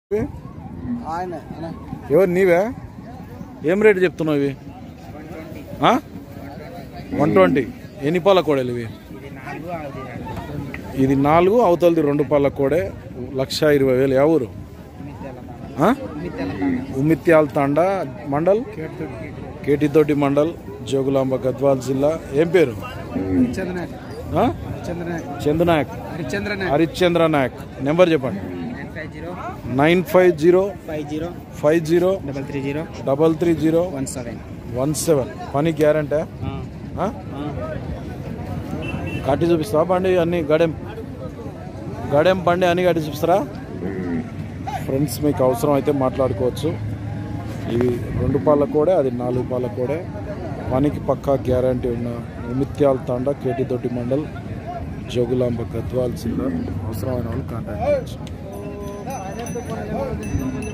ఆయన ఎవరు నీవే ఏం రేటు చెప్తున్నావు ఇవి వన్ ట్వంటీ ఎన్ని పాల కోడలు ఇవి ఇది నాలుగు అవతలది రెండు పాల కోడే లక్ష ఇరవై వేలు ఏ ఊరు ఆ? ఉమిత్యాల తాండ మండల్ కేటితోటి మండల్ జోగులాంబ గద్వాల్ జిల్లా ఏం పేరు హరిచంద్ర ఆ? హరిచంద్ర చందునాయక్ హరిచంద్ర హరిశ్చంద్ర నాయక్ నెంబర్ చెప్పండి nine five zero nine five zero five zero five zero double three zero double three zero one seven one seven పని గ్యారంటీ కట్టి చూపిస్తావా బండి అన్ని గడెం గడెం బండి అన్ని కట్టి చూపిస్తారా ఫ్రెండ్స్ మీకు అవసరం అయితే మాట్లాడుకోవచ్చు ఇవి రెండు పాల కోడే అది నాలుగు పాల కోడే పనికి పక్కా గ్యారంటీ ఉన్న నిమిత్యాల తాండ కేటితోటి మండల్ జోగులాంబ గద్వాల్ జిల్లా అవసరమైన వాళ్ళు కాంటాక్ట్ చేయొచ్చు